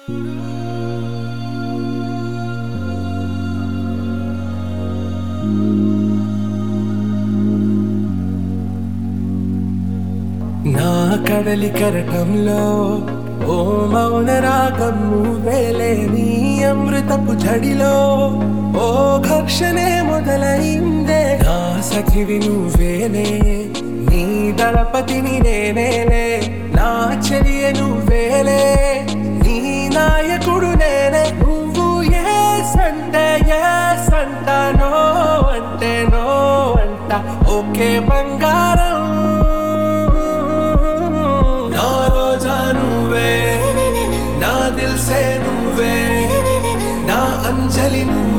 నా కడలి కరటంలో ఓ మౌన రాగం నువ్వేలే నీ అమృతపు జడిలో ఓ ఘర్షణే మొదలైందే నా సఖివి నువ్వేనే నీ దళపతిని నేనేలే నా చెలియ నువ్వేలే నీ నాయకుడు నేనే నువ్వు ఏ సంటే ఏ సంట నో అంటే నో అంట ఓకే బంగారం నా రోజా నువ్వే నా దిల్సే నువ్వే నా అంజలి నువ్వే